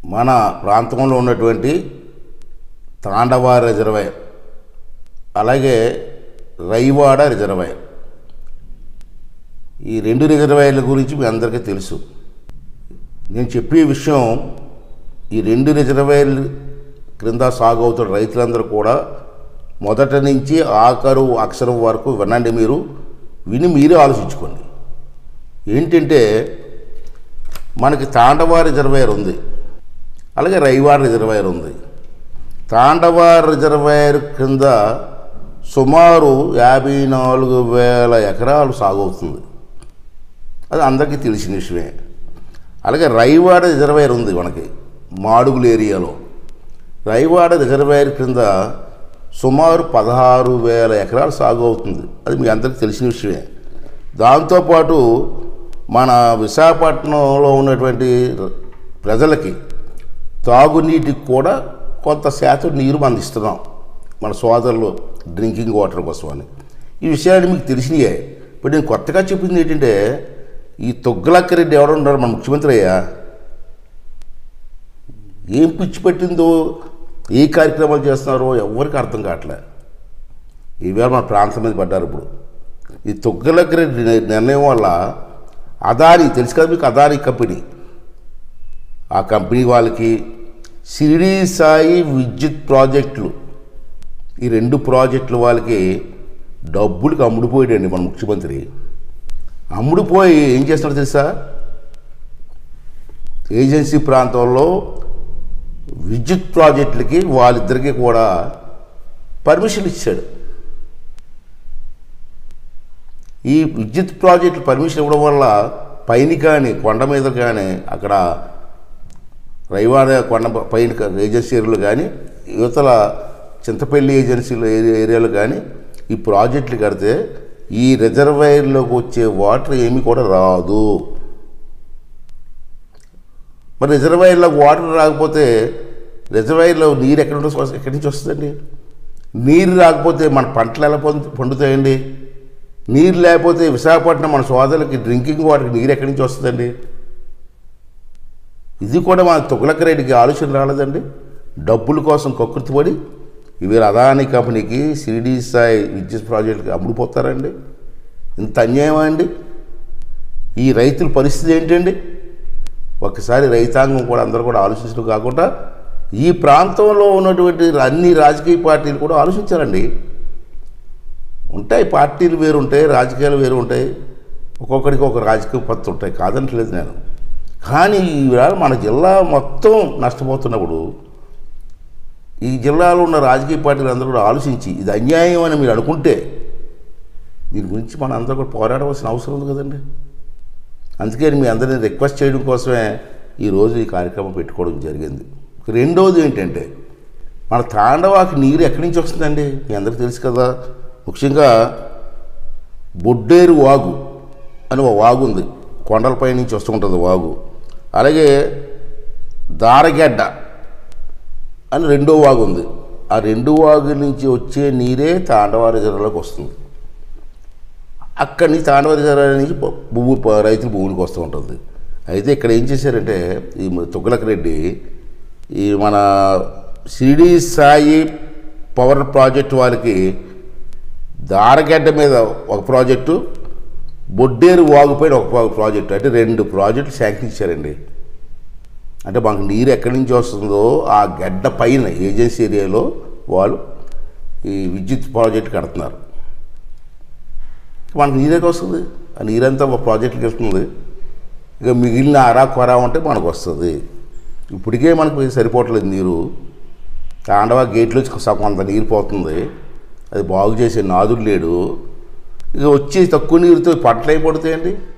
మన ప్రాంతంలో ఉన్నటువంటి తాండవ రిజర్వాయర్ అలాగే రైవాడ రిజర్వాయర్ ఈ రెండు రిజర్వాయర్ల గురించి మీ అందరికీ తెలుసు నేను చెప్పే విషయం ఈ రెండు రిజర్వాయర్లు క్రింద సాగు అవుతున్న రైతులందరూ కూడా మొదట నుంచి ఆఖరు అక్షరం వరకు వినండి మీరు విని మీరే ఆలోచించుకోండి ఏంటంటే మనకి తాండవ రిజర్వాయర్ ఉంది అలాగే రైవాడ రిజర్వాయర్ ఉంది తాండవ రిజర్వాయర్ కింద సుమారు యాభై నాలుగు వేల ఎకరాలు సాగు అవుతుంది అది అందరికీ తెలిసిన విషయమే అలాగే రైవాడ రిజర్వాయర్ ఉంది మనకి మాడుగుల ఏరియాలో రైవాడ రిజర్వాయర్ క్రింద సుమారు పదహారు వేల ఎకరాలు సాగు అవుతుంది అది మీ అందరికీ తెలిసిన విషయమే దాంతోపాటు మన విశాఖపట్నంలో ఉన్నటువంటి ప్రజలకి తాగునీటికి కూడా కొంత శాతం నీరు మనం ఇస్తున్నాం మన సోదరులు డ్రింకింగ్ వాటర్ కోసం అని ఈ విషయాలు మీకు తెలిసినాయే ఇప్పుడు నేను కొత్తగా చెప్పింది ఏంటంటే ఈ తొగ్గులక్క రెడ్డి ఎవరు ఉన్నారు మన ముఖ్యమంత్రి అయ్యా ఏం పిచ్చి పెట్టిందో ఏ కార్యక్రమాలు చేస్తున్నారో ఎవరికి అర్థం కావట్లే ఈవేళ మన ప్రాంతం మీద పడ్డారు ఇప్పుడు ఈ తొగ్గులక్క రెడ్డి నిర్ణయం వల్ల అదాని తెలుసు కదా మీకు అదాని కంపెనీ ఆ కంపెనీ వాళ్ళకి షిరిడి సాయి విద్యుత్ ప్రాజెక్టులు ఈ రెండు ప్రాజెక్టులు వాళ్ళకి డబ్బులకి అమ్ముడుపోయాడండి మన ముఖ్యమంత్రి అమ్ముడుపోయి ఏం చేస్తున్నాడు తెలుసా ఏజెన్సీ ప్రాంతంలో విద్యుత్ ప్రాజెక్టులకి వాళ్ళిద్దరికీ కూడా పర్మిషన్ ఇచ్చాడు ఈ విద్యుత్ ప్రాజెక్టులు పర్మిషన్ ఇవ్వడం వల్ల పైన కానీ కొండ మీద కానీ అక్కడ రైవాడ కొండ పైన ఏజెన్సీ ఏరియాలు కానీ యువతల చింతపల్లి ఏజెన్సీలు ఏరియా ఏరియాలు కానీ ఈ ప్రాజెక్టులు కడితే ఈ రిజర్వాయర్లోకి వచ్చే వాటర్ ఏమీ కూడా రాదు మరి రిజర్వాయర్లోకి వాటర్ రాకపోతే రిజర్వాయర్లో నీరు ఎక్కడ నుంచి ఎక్కడి నుంచి వస్తుందండి నీరు రాకపోతే మన పంటలు ఎలా పొందు పండుతాయండి నీరు లేకపోతే విశాఖపట్నం మన సోదరులకి డ్రింకింగ్ వాటర్కి నీరు ఎక్కడి నుంచి వస్తుందండి ఇది కూడా మన తుగలక రెడ్డికి ఆలోచన రాలేదండి డబ్బుల కోసం కకృతిపడి ఇవి అదాని కంపెనీకి సిడి సాయి విద్యుత్ ప్రాజెక్టుకి అమ్ముడుపోతారండి ఇంత అన్యాయమా అండి ఈ రైతుల పరిస్థితి ఏంటండి ఒకసారి రైతాంగం కూడా అందరూ కూడా ఆలోచించడం కాకుండా ఈ ప్రాంతంలో ఉన్నటువంటి అన్ని రాజకీయ పార్టీలు కూడా ఆలోచించారండి ఉంటాయి పార్టీలు వేరు ఉంటాయి రాజకీయాలు వేరు ఉంటాయి ఒక్కొక్కడికి ఒక రాజకీయ పద్ధతి ఉంటాయి కాదంటలేదు నేను కానీ ఈవేళ మన జిల్లా మొత్తం నష్టపోతున్నప్పుడు ఈ జిల్లాలో ఉన్న రాజకీయ పార్టీలు అందరూ కూడా ఆలోచించి ఇది అన్యాయం అని మీరు అనుకుంటే దీని గురించి మన అందరూ కూడా పోరాడవలసిన అవసరం ఉంది కదండి అందుకే మీ అందరిని రిక్వెస్ట్ చేయడం కోసమే ఈరోజు ఈ కార్యక్రమం పెట్టుకోవడం జరిగింది రెండోది ఏంటంటే మన తాండవాకి నీరు ఎక్కడి నుంచి వస్తుందండి మీ అందరికీ తెలుసు కదా ముఖ్యంగా బొడ్డేరు వాగు అని ఒక వాగు ఉంది కొండలపై నుంచి వస్తూ ఉంటుంది వాగు అలాగే దారగడ్డ అని రెండో వాగు ఉంది ఆ రెండు వాగు నుంచి వచ్చే నీరే తాండవ రిజర్వ్లోకి వస్తుంది అక్కడి నుంచి తాండవ రిజర్వ్ నుంచి భూ భూ- రైతుల భూములకు వస్తూ ఉంటుంది అయితే ఇక్కడ ఏం చేశారంటే ఈ తుగ్గలక రెడ్డి ఈ మన షిరిడి సాయి పవర్ ప్రాజెక్ట్ వాళ్ళకి దారగడ్డ మీద ఒక ప్రాజెక్టు బొడ్డేరు వాగుపైన ఒక ప్రా- ప్రాజెక్టు అంటే రెండు ప్రాజెక్టులు శాంక్షన్ ఇచ్చారండి అంటే మాకు నీరు ఎక్కడి నుంచి వస్తుందో ఆ గడ్డ పైన ఏజెన్సీ ఏరియాలో వాళ్ళు ఈ విద్యుత్ ప్రాజెక్ట్ కడుతున్నారు మనకు నీరేకి వస్తుంది ఆ నీరంతా ఒక ప్రాజెక్టుకి వస్తుంది ఇక మిగిలిన అరా కొరా ఉంటే మనకు వస్తుంది ఇప్పటికే మనకు సరిపోవట్లేదు నీరు తాండవ గేట్లోంచి సగం కొంత నీరు పోతుంది అది బాగు చేసే నాదుడు లేడు ఇక వచ్చి తక్కువ నీరుతో పంటలు అయిపోతాయండి